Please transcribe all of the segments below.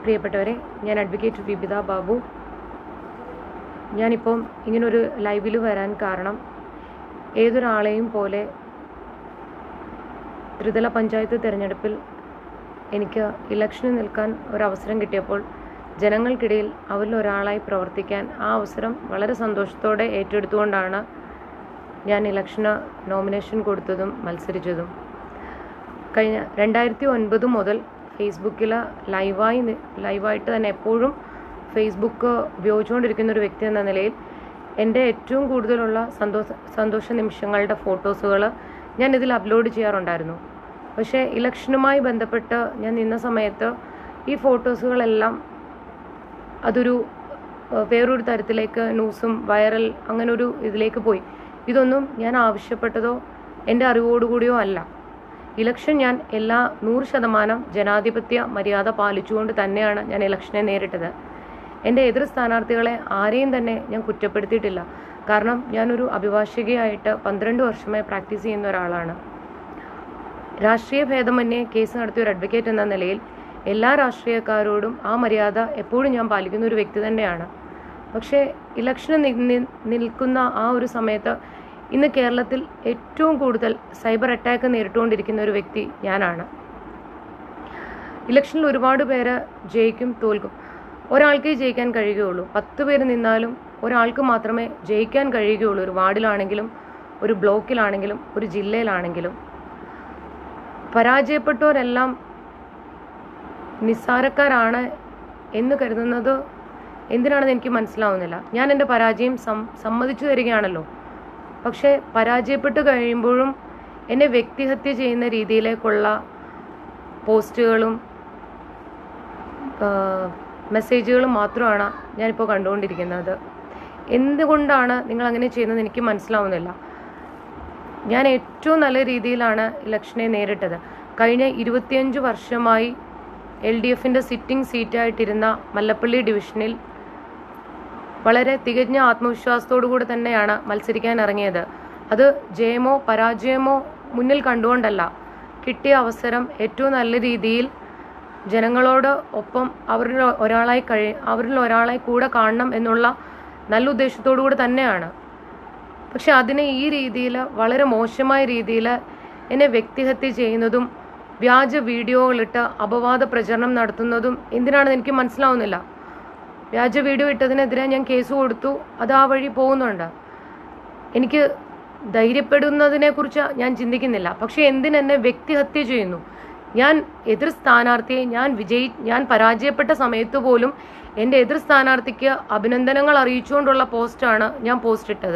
പ്രിയപ്പെട്ടവരെ ഞാൻ അഡ്വക്കേറ്റ് വിബിത ബാബു ഞാനിപ്പം ഇങ്ങനൊരു ലൈവിൽ വരാൻ കാരണം ഏതൊരാളെയും പോലെ ത്രിതല പഞ്ചായത്ത് തിരഞ്ഞെടുപ്പിൽ എനിക്ക് ഇലക്ഷനിൽ നിൽക്കാൻ ഒരവസരം കിട്ടിയപ്പോൾ ജനങ്ങൾക്കിടയിൽ അവരിൽ ഒരാളായി പ്രവർത്തിക്കാൻ ആ അവസരം വളരെ സന്തോഷത്തോടെ ഏറ്റെടുത്തുകൊണ്ടാണ് ഞാൻ ഇലക്ഷന് നോമിനേഷൻ കൊടുത്തതും മത്സരിച്ചതും കഴിഞ്ഞ രണ്ടായിരത്തി ഒൻപത് മുതൽ ഫേസ്ബുക്കിൽ ലൈവായി നി- ലൈവായിട്ട് തന്നെ എപ്പോഴും ഫേസ്ബുക്ക് ഉപയോഗിച്ചുകൊണ്ടിരിക്കുന്ന ഒരു വ്യക്തി എന്ന നിലയിൽ എൻ്റെ ഏറ്റവും കൂടുതലുള്ള സന്തോഷ സന്തോഷ നിമിഷങ്ങളുടെ ഫോട്ടോസുകൾ ഞാൻ ഇതിൽ അപ്ലോഡ് ചെയ്യാറുണ്ടായിരുന്നു പക്ഷേ ഇലക്ഷനുമായി ബന്ധപ്പെട്ട് ഞാൻ നിന്ന സമയത്ത് ഈ ഫോട്ടോസുകളെല്ലാം അതൊരു ഏഹ്, വേറൊരു തരത്തിലേക്ക് ന്യൂസും വൈറൽ അങ്ങനെ ഒരു ഇതിലേക്ക് പോയി ഇതൊന്നും ഞാൻ ആവശ്യപ്പെട്ടതോ എൻ്റെ അറിവോടുകൂടിയോ അല്ല ഇലക്ഷൻ ഞാൻ എല്ലാ നൂറ് ശതമാനം ജനാധിപത്യ മര്യാദ പാലിച്ചുകൊണ്ട് തന്നെയാണ് ഞാൻ ഇലക്ഷനെ നേരിട്ടത് എൻ്റെ എതിർ സ്ഥാനാർത്ഥികളെ ആരെയും തന്നെ ഞാൻ കുറ്റപ്പെടുത്തിയിട്ടില്ല കാരണം ഞാനൊരു അഭിഭാഷകയായിട്ട് പന്ത്രണ്ട് വർഷമായി പ്രാക്ടീസ് ചെയ്യുന്ന ഒരാളാണ് രാഷ്ട്രീയ ഭേദമന്യേ കേസ് നടത്തിയ ഒരു അഡ്വക്കേറ്റ് എന്ന നിലയിൽ എല്ലാ രാഷ്ട്രീയക്കാരോടും ആ മര്യാദ എപ്പോഴും ഞാൻ പാലിക്കുന്ന ഒരു വ്യക്തി തന്നെയാണ് പക്ഷേ ഇലക്ഷന് നി- നി- നിൽക്കുന്ന ആ ഒരു സമയത്ത് ഇന്ന് കേരളത്തിൽ ഏറ്റവും കൂടുതൽ സൈബർ അറ്റാക്ക് നേരിട്ടുകൊണ്ടിരിക്കുന്ന ഒരു വ്യക്തി ഞാനാണ് ഇലക്ഷനിൽ ഒരുപാട് പേര് ജയിക്കും തോൽക്കും ഒരാൾക്കേ ജയിക്കാൻ കഴിയുകയുള്ളൂ പത്ത് പേര് നിന്നാലും ഒരാൾക്ക് മാത്രമേ ജയിക്കാൻ കഴിയുകയുള്ളൂ ഒരു വാർഡിലാണെങ്കിലും ഒരു ബ്ലോക്കിലാണെങ്കിലും ഒരു ജില്ലയിലാണെങ്കിലും പരാജയപ്പെട്ടവരെല്ലാം നിസ്സാരക്കാരാണ് എന്ന് കരുതുന്നത് എന്തിനാണെന്ന് എനിക്ക് മനസ്സിലാവുന്നില്ല ഞാൻ എൻ്റെ പരാജയം സം സമ്മതിച്ചു തരികയാണല്ലോ പക്ഷേ പരാജയപ്പെട്ട് കഴിയുമ്പോഴും എന്നെ വ്യക്തിഹത്യ ചെയ്യുന്ന രീതിയിലേക്കുള്ള പോസ്റ്റുകളും മെസ്സേജുകളും മാത്രമാണ് ഞാനിപ്പോൾ കണ്ടുകൊണ്ടിരിക്കുന്നത് എന്തുകൊണ്ടാണ് നിങ്ങൾ അങ്ങനെ ചെയ്യുന്നത് എനിക്ക് മനസ്സിലാവുന്നില്ല ഞാൻ ഏറ്റവും നല്ല രീതിയിലാണ് ഇലക്ഷനെ നേരിട്ടത് കഴിഞ്ഞ ഇരുപത്തിയഞ്ച് വർഷമായി എൽ ഡി എഫിൻ്റെ സിറ്റിംഗ് സീറ്റായിട്ടിരുന്ന മല്ലപ്പള്ളി ഡിവിഷനിൽ വളരെ തികഞ്ഞ ആത്മവിശ്വാസത്തോടു കൂടി തന്നെയാണ് മത്സരിക്കാൻ ഇറങ്ങിയത് അത് ജയമോ പരാജയമോ മുന്നിൽ കണ്ടുകൊണ്ടല്ല കിട്ടിയ അവസരം ഏറ്റവും നല്ല രീതിയിൽ ജനങ്ങളോട് ഒപ്പം അവരിൽ ഒരാളായി കഴി അവരിൽ ഒരാളായി കൂടെ കാണണം എന്നുള്ള നല്ല ഉദ്ദേശത്തോടു കൂടി തന്നെയാണ് പക്ഷെ അതിനെ ഈ രീതിയിൽ വളരെ മോശമായ രീതിയിൽ എന്നെ വ്യക്തിഹത്യ ചെയ്യുന്നതും വ്യാജ വീഡിയോകളിട്ട് അപവാദ പ്രചരണം നടത്തുന്നതും എന്തിനാണെന്ന് എനിക്ക് മനസ്സിലാവുന്നില്ല വ്യാജ വീഡിയോ ഇട്ടതിനെതിരെ ഞാൻ കേസ് കൊടുത്തു അത് ആ വഴി പോകുന്നുണ്ട് എനിക്ക് ധൈര്യപ്പെടുന്നതിനെ കുറിച്ച് ഞാൻ ചിന്തിക്കുന്നില്ല പക്ഷെ എന്തിനെന്നെ വ്യക്തിഹത്യ ചെയ്യുന്നു ഞാൻ എതിർ സ്ഥാനാർത്ഥിയെ ഞാൻ വിജയി ഞാൻ പരാജയപ്പെട്ട സമയത്ത് പോലും എൻ്റെ എതിർ സ്ഥാനാർത്ഥിക്ക് അഭിനന്ദനങ്ങൾ അറിയിച്ചുകൊണ്ടുള്ള പോസ്റ്റാണ് ഞാൻ പോസ്റ്റ് ഇട്ടത്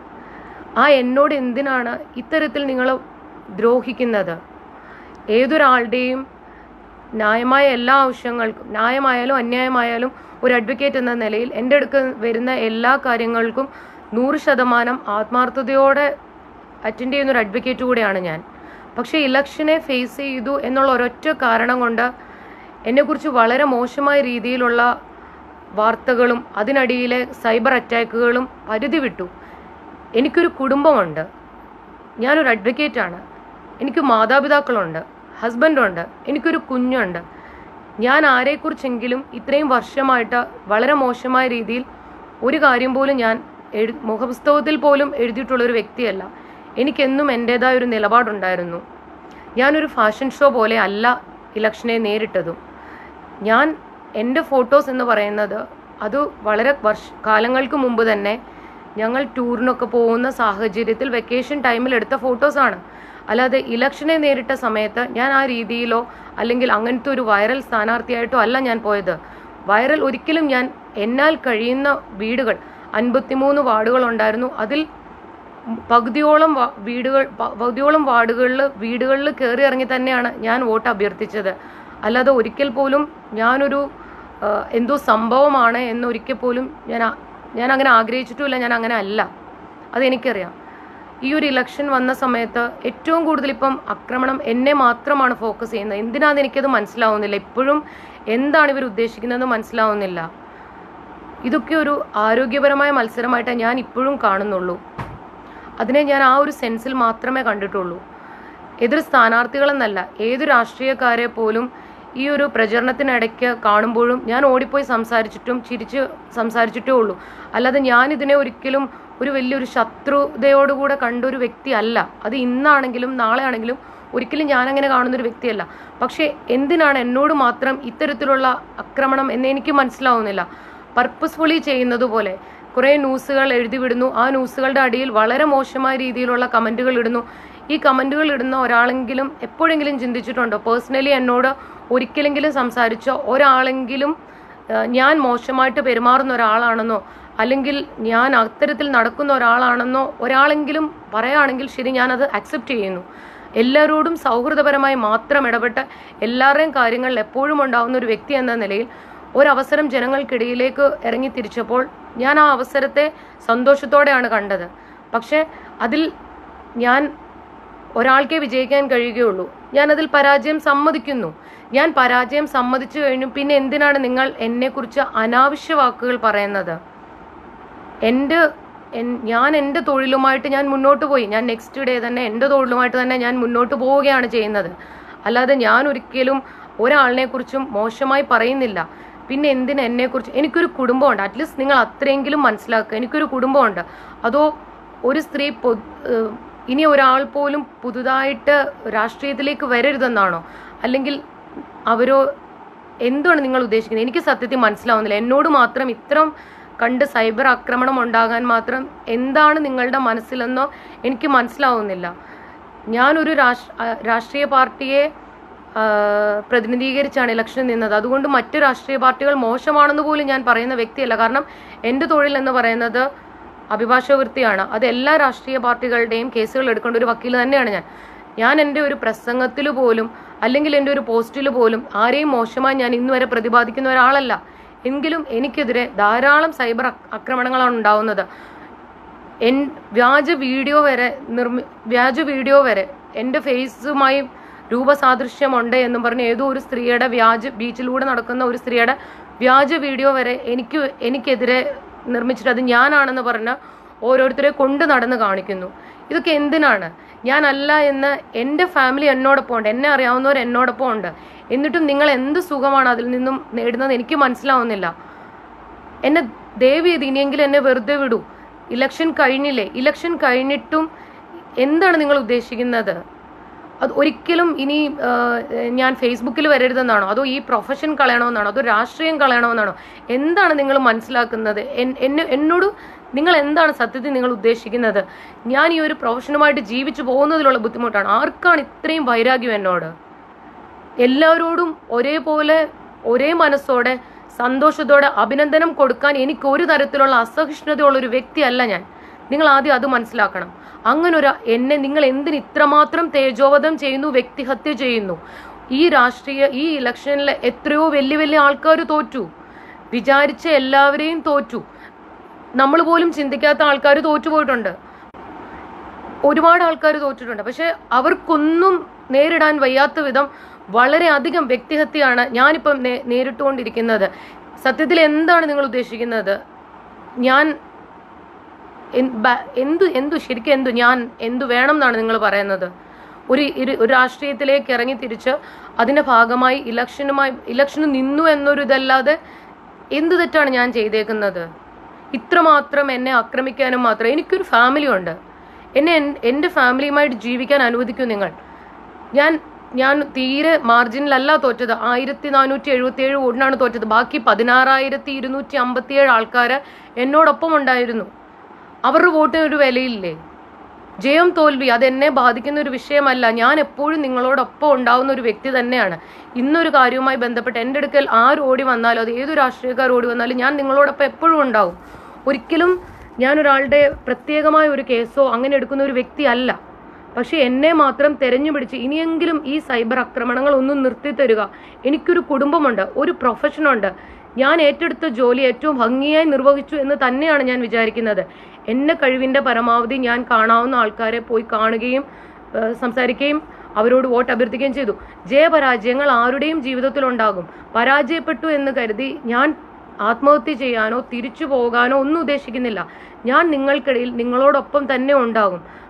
ആ എന്നോട് എന്തിനാണ് ഇത്തരത്തിൽ നിങ്ങൾ ദ്രോഹിക്കുന്നത് ഏതൊരാളുടെയും ന്യായമായ എല്ലാ ആവശ്യങ്ങൾക്കും ന്യായമായാലും അന്യായമായാലും ഒരു അഡ്വക്കേറ്റ് എന്ന നിലയിൽ എൻ്റെ അടുക്ക് വരുന്ന എല്ലാ കാര്യങ്ങൾക്കും നൂറ് ശതമാനം ആത്മാർത്ഥതയോടെ അറ്റൻഡ് ചെയ്യുന്ന ഒരു അഡ്വക്കേറ്റ് കൂടെയാണ് ഞാൻ പക്ഷേ ഇലക്ഷനെ ഫേസ് ചെയ്തു എന്നുള്ള ഒരൊറ്റ കാരണം കൊണ്ട് എന്നെക്കുറിച്ച് വളരെ മോശമായ രീതിയിലുള്ള വാർത്തകളും അതിനടിയിലെ സൈബർ അറ്റാക്കുകളും പരിധി വിട്ടു എനിക്കൊരു കുടുംബമുണ്ട് ഞാനൊരു അഡ്വക്കേറ്റാണ് എനിക്ക് മാതാപിതാക്കളുണ്ട് ഹസ്ബൻഡുണ്ട് എനിക്കൊരു കുഞ്ഞുണ്ട് ഞാൻ ആരെക്കുറിച്ചെങ്കിലും ഇത്രയും വർഷമായിട്ട് വളരെ മോശമായ രീതിയിൽ ഒരു കാര്യം പോലും ഞാൻ എഴു മുഖപുസ്തകത്തിൽ പോലും എഴുതിയിട്ടുള്ള ഒരു വ്യക്തിയല്ല എനിക്കെന്നും എൻ്റേതായ ഒരു നിലപാടുണ്ടായിരുന്നു ഞാനൊരു ഫാഷൻ ഷോ പോലെ അല്ല ഇലക്ഷനെ നേരിട്ടതും ഞാൻ എൻ്റെ ഫോട്ടോസ് എന്ന് പറയുന്നത് അത് വളരെ വർഷ കാലങ്ങൾക്ക് മുമ്പ് തന്നെ ഞങ്ങൾ ടൂറിനൊക്കെ പോകുന്ന സാഹചര്യത്തിൽ വെക്കേഷൻ ടൈമിൽ എടുത്ത ഫോട്ടോസാണ് അല്ലാതെ ഇലക്ഷനെ നേരിട്ട സമയത്ത് ഞാൻ ആ രീതിയിലോ അല്ലെങ്കിൽ അങ്ങനത്തെ ഒരു വൈറൽ സ്ഥാനാർത്ഥിയായിട്ടോ അല്ല ഞാൻ പോയത് വൈറൽ ഒരിക്കലും ഞാൻ എന്നാൽ കഴിയുന്ന വീടുകൾ അൻപത്തിമൂന്ന് വാർഡുകൾ ഉണ്ടായിരുന്നു അതിൽ പകുതിയോളം വാ- വീടുകൾ പ- പകുതിയോളം വാർഡുകളിൽ വീടുകളിൽ കയറി ഇറങ്ങി തന്നെയാണ് ഞാൻ വോട്ട് അഭ്യർത്ഥിച്ചത് അല്ലാതെ ഒരിക്കൽ പോലും ഞാനൊരു ആ, എന്തോ സംഭവമാണ് എന്ന് ഒരിക്കൽ പോലും ഞാൻ ആ- ഞാൻ അങ്ങനെ ആഗ്രഹിച്ചിട്ടുമില്ല ഞാൻ അങ്ങനെ അല്ല അതെനിക്കറിയാം ഈ ഒരു ഇലക്ഷൻ വന്ന സമയത്ത് ഏറ്റവും കൂടുതൽ ഇപ്പം ആക്രമണം എന്നെ മാത്രമാണ് ഫോക്കസ് ചെയ്യുന്നത് എന്തിനാന്ന് എനിക്കത് മനസ്സിലാവുന്നില്ല ഇപ്പോഴും എന്താണ് ഇവർ ഉദ്ദേശിക്കുന്നതെന്ന് മനസ്സിലാവുന്നില്ല ഇതൊക്കെ ഒരു ആരോഗ്യപരമായ മത്സരമായിട്ടേ ഞാൻ ഇപ്പോഴും കാണുന്നുള്ളൂ അതിനെ ഞാൻ ആ ഒരു സെൻസിൽ മാത്രമേ കണ്ടിട്ടുള്ളൂ എതിർ സ്ഥാനാർത്ഥികളെന്നല്ല ഏത് രാഷ്ട്രീയക്കാരെ പോലും ഈ ഒരു പ്രചരണത്തിനിടയ്ക്ക് കാണുമ്പോഴും ഞാൻ ഓടിപ്പോയി സംസാരിച്ചിട്ടും ചിരിച്ച് സംസാരിച്ചിട്ടേ ഉള്ളൂ അല്ലാതെ ഞാൻ ഇതിനെ ഒരിക്കലും ഒരു വലിയൊരു ശത്രുതയോടുകൂടെ കണ്ട ഒരു വ്യക്തി അല്ല അത് ഇന്നാണെങ്കിലും നാളെ ആണെങ്കിലും ഒരിക്കലും ഞാൻ അങ്ങനെ കാണുന്ന ഒരു വ്യക്തിയല്ല പക്ഷേ എന്തിനാണ് എന്നോട് മാത്രം ഇത്തരത്തിലുള്ള ആക്രമണം എന്ന് എനിക്ക് മനസ്സിലാവുന്നില്ല പർപ്പസ്ഫുള്ളി ചെയ്യുന്നത് പോലെ കുറേ ന്യൂസുകൾ എഴുതി വിടുന്നു ആ ന്യൂസുകളുടെ അടിയിൽ വളരെ മോശമായ രീതിയിലുള്ള കമൻറ്റുകൾ ഇടുന്നു ഈ കമൻറ്റുകൾ ഇടുന്ന ഒരാളെങ്കിലും എപ്പോഴെങ്കിലും ചിന്തിച്ചിട്ടുണ്ടോ പേഴ്സണലി എന്നോട് ഒരിക്കലെങ്കിലും സംസാരിച്ച ഒരാളെങ്കിലും ആ, ഞാൻ മോശമായിട്ട് പെരുമാറുന്ന ഒരാളാണെന്നോ അല്ലെങ്കിൽ ഞാൻ അത്തരത്തിൽ നടക്കുന്ന ഒരാളാണെന്നോ ഒരാളെങ്കിലും പറയുകയാണെങ്കിൽ ശരി ഞാനത് അക്സെപ്റ്റ് ചെയ്യുന്നു എല്ലാവരോടും സൗഹൃദപരമായി മാത്രം ഇടപെട്ട് എല്ലാവരുടെയും കാര്യങ്ങളിൽ എപ്പോഴും ഉണ്ടാവുന്ന ഒരു വ്യക്തി എന്ന നിലയിൽ ഒരവസരം ജനങ്ങൾക്കിടയിലേക്ക് ഇറങ്ങി തിരിച്ചപ്പോൾ ഞാൻ ആ അവസരത്തെ സന്തോഷത്തോടെയാണ് കണ്ടത് പക്ഷേ അതിൽ ഞാൻ ഒരാൾക്കേ വിജയിക്കാൻ കഴിയുകയുള്ളൂ ഞാൻ അതിൽ പരാജയം സമ്മതിക്കുന്നു ഞാൻ പരാജയം സമ്മതിച്ചു കഴിഞ്ഞു പിന്നെ എന്തിനാണ് നിങ്ങൾ എന്നെക്കുറിച്ച് അനാവശ്യ വാക്കുകൾ പറയുന്നത് എൻ്റെ എൻ- ഞാൻ എൻ്റെ തൊഴിലുമായിട്ട് ഞാൻ മുന്നോട്ട് പോയി ഞാൻ നെക്സ്റ്റ് ഡേ തന്നെ എൻ്റെ തൊഴിലുമായിട്ട് തന്നെ ഞാൻ മുന്നോട്ട് പോവുകയാണ് ചെയ്യുന്നത് അല്ലാതെ ഞാൻ ഒരിക്കലും ഒരാളിനെ കുറിച്ചും മോശമായി പറയുന്നില്ല പിന്നെ എന്തിന് എന്നെക്കുറിച്ച് എനിക്കൊരു കുടുംബമുണ്ട് അറ്റ്ലീസ്റ്റ് നിങ്ങൾ അത്രയെങ്കിലും മനസ്സിലാക്കുക എനിക്കൊരു കുടുംബമുണ്ട് അതോ ഒരു സ്ത്രീ പൊ- ഏഹ് ഇനി ഒരാൾ പോലും പുതുതായിട്ട് രാഷ്ട്രീയത്തിലേക്ക് വരരുതെന്നാണോ അല്ലെങ്കിൽ അവരോ എന്താണ് നിങ്ങൾ ഉദ്ദേശിക്കുന്നത് എനിക്ക് സത്യത്തിൽ മനസ്സിലാവുന്നില്ല എന്നോട് മാത്രം ഇത്രം കണ്ട് സൈബർ ആക്രമണം ഉണ്ടാകാൻ മാത്രം എന്താണ് നിങ്ങളുടെ മനസ്സിലെന്നോ എനിക്ക് മനസ്സിലാവുന്നില്ല ഞാനൊരു രാഷ് ആ, രാഷ്ട്രീയ പാർട്ടിയെ ആ, പ്രതിനിധീകരിച്ചാണ് ഇലക്ഷനിൽ നിന്നത് അതുകൊണ്ട് മറ്റ് രാഷ്ട്രീയ പാർട്ടികൾ മോശമാണെന്ന് പോലും ഞാൻ പറയുന്ന വ്യക്തിയല്ല കാരണം എൻ്റെ തൊഴിൽ എന്ന് പറയുന്നത് അഭിഭാഷക വൃത്തിയാണ് അത് എല്ലാ രാഷ്ട്രീയ പാർട്ടികളുടെയും കേസുകൾ എടുക്കേണ്ട ഒരു വക്കീൽ തന്നെയാണ് ഞാൻ ഞാൻ എൻ്റെ ഒരു പ്രസംഗത്തിൽ പോലും അല്ലെങ്കിൽ എൻ്റെ ഒരു പോസ്റ്റിൽ പോലും ആരെയും മോശമായി ഞാൻ ഇന്ന് വരെ പ്രതിപാദിക്കുന്ന ഒരാളല്ല എങ്കിലും എനിക്കെതിരെ ധാരാളം സൈബർ അക്- ആക്രമണങ്ങളാണ് ഉണ്ടാവുന്നത് എൻ വ്യാജ വീഡിയോ വരെ നിർമ്മി വ്യാജ വീഡിയോ വരെ എൻ്റെ ഫേസുമായി രൂപസാദൃശ്യമുണ്ട് എന്നും പറഞ്ഞ് ഏതോ ഒരു സ്ത്രീയുടെ വ്യാജ ബീച്ചിലൂടെ നടക്കുന്ന ഒരു സ്ത്രീയുടെ വ്യാജ വീഡിയോ വരെ എനിക്ക് എനിക്കെതിരെ നിർമ്മിച്ചിട്ട് അത് ഞാനാണെന്ന് പറഞ്ഞ് ഓരോരുത്തരെ കൊണ്ട് നടന്ന് കാണിക്കുന്നു ഇതൊക്കെ എന്തിനാണ് ഞാനല്ല എന്ന് എൻ്റെ ഫാമിലി എന്നോടൊപ്പം ഉണ്ട് എന്നെ അറിയാവുന്നവർ എന്നോടൊപ്പം ഉണ്ട് എന്നിട്ടും നിങ്ങൾ എന്ത് സുഖമാണ് അതിൽ നിന്നും നേടുന്നത് എനിക്ക് മനസ്സിലാവുന്നില്ല എന്നെ ദയവ് ചെയ്ത് ഇനിയെങ്കിലും എന്നെ വെറുതെ വിടൂ ഇലക്ഷൻ കഴിഞ്ഞില്ലേ ഇലക്ഷൻ കഴിഞ്ഞിട്ടും എന്താണ് നിങ്ങൾ ഉദ്ദേശിക്കുന്നത് അത് ഒരിക്കലും ഇനി ആ, ഞാൻ ഫേസ്ബുക്കിൽ വരരുതെന്നാണോ അതോ ഈ പ്രൊഫഷൻ കളയണമെന്നാണോ അതോ രാഷ്ട്രീയം കളയണമെന്നാണോ എന്താണ് നിങ്ങൾ മനസ്സിലാക്കുന്നത് എൻ- എന്നെ എന്നോട് നിങ്ങൾ എന്താണ് സത്യത്തിൽ നിങ്ങൾ ഉദ്ദേശിക്കുന്നത് ഞാൻ ഈ ഒരു പ്രൊഫഷനുമായിട്ട് ജീവിച്ചു പോകുന്നതിലുള്ള ബുദ്ധിമുട്ടാണ് ആർക്കാണ് ഇത്രയും വൈരാഗ്യം എന്നോട് എല്ലാവരോടും ഒരേപോലെ ഒരേ മനസ്സോടെ സന്തോഷത്തോടെ അഭിനന്ദനം കൊടുക്കാൻ എനിക്ക് ഒരു തരത്തിലുള്ള അസഹിഷ്ണുതയുള്ള ഒരു വ്യക്തിയല്ല ഞാൻ നിങ്ങൾ ആദ്യം അത് മനസ്സിലാക്കണം അങ്ങനെ ഒരു എന്നെ നിങ്ങൾ എന്തിന് ഇത്രമാത്രം തേജോവധം ചെയ്യുന്നു വ്യക്തിഹത്യ ചെയ്യുന്നു ഈ രാഷ്ട്രീയ ഈ ഇലക്ഷനിൽ എത്രയോ വലിയ വലിയ ആൾക്കാർ തോറ്റു വിചാരിച്ച എല്ലാവരെയും തോറ്റു നമ്മൾ പോലും ചിന്തിക്കാത്ത ആൾക്കാർ തോറ്റുപോയിട്ടുണ്ട് ഒരുപാട് ആൾക്കാർ തോറ്റിട്ടുണ്ട് പക്ഷെ അവർക്കൊന്നും നേരിടാൻ വയ്യാത്ത വിധം വളരെയധികം വ്യക്തിഹത്യയാണ് ഞാനിപ്പം നേ നേരിട്ടുകൊണ്ടിരിക്കുന്നത് സത്യത്തിൽ എന്താണ് നിങ്ങൾ ഉദ്ദേശിക്കുന്നത് ഞാൻ എൻ- ബ- എന്തു എന്തു ശരിക്കും എന്തു ഞാൻ എന്തു വേണം എന്നാണ് നിങ്ങൾ പറയുന്നത് ഒരു ഇരു- ഒരു രാഷ്ട്രീയത്തിലേക്ക് ഇറങ്ങി തിരിച്ച് അതിന്റെ ഭാഗമായി ഇലക്ഷനുമായി ഇലക്ഷന് നിന്നു എന്നൊരു ഇതല്ലാതെ എന്ത് തെറ്റാണ് ഞാൻ ചെയ്തേക്കുന്നത് ഇത്രമാത്രം എന്നെ ആക്രമിക്കാനും മാത്രം എനിക്കൊരു ഫാമിലി ഉണ്ട് എന്നെ എൻ- എൻ്റെ ഫാമിലിയുമായിട്ട് ജീവിക്കാൻ അനുവദിക്കൂ നിങ്ങൾ ഞാൻ ഞാൻ തീരെ മാർജിനിലല്ല തോറ്റത് ആയിരത്തി നാനൂറ്റി എഴുപത്തി ഏഴ് വോട്ടിനാണ് തോറ്റത് ബാക്കി പതിനാറായിരത്തി ഇരുന്നൂറ്റി അമ്പത്തിയേഴ് ആൾക്കാർ എന്നോടൊപ്പം ഉണ്ടായിരുന്നു അവരുടെ വോട്ടിന് ഒരു വിലയില്ലേ ജയം തോൽവി അത് എന്നെ ബാധിക്കുന്ന ഒരു വിഷയമല്ല ഞാൻ എപ്പോഴും നിങ്ങളോടൊപ്പം ഉണ്ടാവുന്ന ഒരു വ്യക്തി തന്നെയാണ് ഇന്നൊരു കാര്യവുമായി ബന്ധപ്പെട്ട് എൻ്റെ അടുക്കൽ ആര് ഓടി വന്നാലും അത് ഏത് രാഷ്ട്രീയക്കാർ ഓടി വന്നാലും ഞാൻ നിങ്ങളോടൊപ്പം എപ്പോഴും ഉണ്ടാവും ഒരിക്കലും ഞാൻ ഒരാളുടെ പ്രത്യേകമായ ഒരു കേസോ അങ്ങനെ എടുക്കുന്ന ഒരു വ്യക്തി അല്ല പക്ഷെ എന്നെ മാത്രം തെരഞ്ഞു പിടിച്ച് ഇനിയെങ്കിലും ഈ സൈബർ ആക്രമണങ്ങൾ ഒന്നും നിർത്തി തരിക എനിക്കൊരു കുടുംബമുണ്ട് ഒരു പ്രൊഫഷനുണ്ട് ഞാൻ ഏറ്റെടുത്ത ജോലി ഏറ്റവും ഭംഗിയായി നിർവഹിച്ചു എന്ന് തന്നെയാണ് ഞാൻ വിചാരിക്കുന്നത് എന്നെ കഴിവിൻ്റെ പരമാവധി ഞാൻ കാണാവുന്ന ആൾക്കാരെ പോയി കാണുകയും ഏഹ് സംസാരിക്കുകയും അവരോട് വോട്ട് അഭ്യർത്ഥിക്കുകയും ചെയ്തു ജയപരാജയങ്ങൾ ആരുടെയും ജീവിതത്തിൽ ഉണ്ടാകും പരാജയപ്പെട്ടു എന്ന് കരുതി ഞാൻ ആത്മഹത്യ ചെയ്യാനോ തിരിച്ചു പോകാനോ ഒന്നും ഉദ്ദേശിക്കുന്നില്ല ഞാൻ നിങ്ങൾക്കിടയിൽ നിങ്ങളോടൊപ്പം തന്നെ ഉണ്ടാകും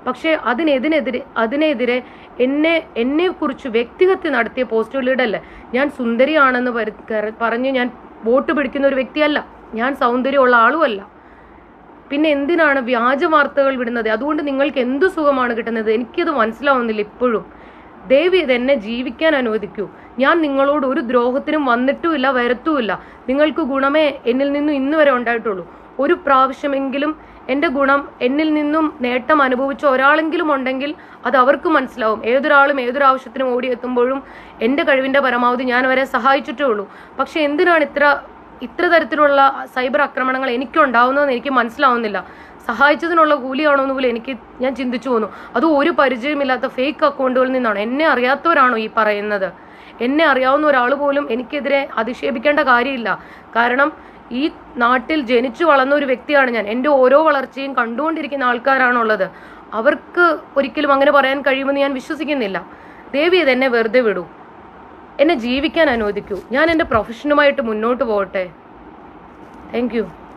പക്ഷേ അതിനെതിനെതിരെ അതിനെതിരെ എന്നെ എന്നെക്കുറിച്ച് വ്യക്തിഹത്യ നടത്തിയ പോസ്റ്റുകളിടല്ലേ ഞാൻ സുന്ദരിയാണെന്ന് പരി- കര- പറഞ്ഞ് ഞാൻ വോട്ട് പിടിക്കുന്ന ഒരു വ്യക്തിയല്ല ഞാൻ സൗന്ദര്യമുള്ള ആളുമല്ല പിന്നെ എന്തിനാണ് വ്യാജ വാർത്തകൾ വിടുന്നത് അതുകൊണ്ട് നിങ്ങൾക്ക് എന്ത് സുഖമാണ് കിട്ടുന്നത് എനിക്കത് മനസ്സിലാവുന്നില്ല ഇപ്പോഴും ദയവ് ഇത് എന്നെ ജീവിക്കാൻ അനുവദിക്കൂ ഞാൻ നിങ്ങളോട് ഒരു ദ്രോഹത്തിനും വന്നിട്ടുമില്ല വരത്തുമില്ല നിങ്ങൾക്ക് ഗുണമേ എന്നിൽ നിന്നും ഇന്ന് വരെ ഉണ്ടായിട്ടുള്ളൂ ഒരു പ്രാവശ്യമെങ്കിലും എൻ്റെ ഗുണം എന്നിൽ നിന്നും നേട്ടം അനുഭവിച്ച ഒരാളെങ്കിലും ഉണ്ടെങ്കിൽ അത് അവർക്ക് മനസ്സിലാവും ഏതൊരാളും ഏതൊരു ആവശ്യത്തിനും ഓടിയെത്തുമ്പോഴും എൻ്റെ കഴിവിൻ്റെ പരമാവധി ഞാൻ അവരെ സഹായിച്ചിട്ടേ ഉള്ളൂ പക്ഷെ എന്തിനാണ് ഇത്ര ഇത്ര തരത്തിലുള്ള സൈബർ ആക്രമണങ്ങൾ എനിക്കുണ്ടാവുന്നതെന്ന് എനിക്ക് മനസ്സിലാവുന്നില്ല സഹായിച്ചതിനുള്ള കൂലിയാണോ എന്ന് പോലും എനിക്ക് ഞാൻ ചിന്തിച്ചു പോന്നു അത് ഒരു പരിചയമില്ലാത്ത ഫേക്ക് അക്കൗണ്ടുകളിൽ നിന്നാണ് എന്നെ അറിയാത്തവരാണോ ഈ പറയുന്നത് എന്നെ അറിയാവുന്ന ഒരാൾ പോലും എനിക്കെതിരെ അധിക്ഷേപിക്കേണ്ട കാര്യമില്ല കാരണം ഈ നാട്ടിൽ ജനിച്ചു വളർന്ന ഒരു വ്യക്തിയാണ് ഞാൻ എൻ്റെ ഓരോ വളർച്ചയും കണ്ടുകൊണ്ടിരിക്കുന്ന ആൾക്കാരാണുള്ളത് അവർക്ക് ഒരിക്കലും അങ്ങനെ പറയാൻ കഴിയുമെന്ന് ഞാൻ വിശ്വസിക്കുന്നില്ല ദേവി ഇത് എന്നെ വെറുതെ വിടൂ എന്നെ ജീവിക്കാൻ അനുവദിക്കൂ ഞാൻ എൻ്റെ പ്രൊഫഷനുമായിട്ട് മുന്നോട്ട് പോകട്ടെ താങ്ക് യു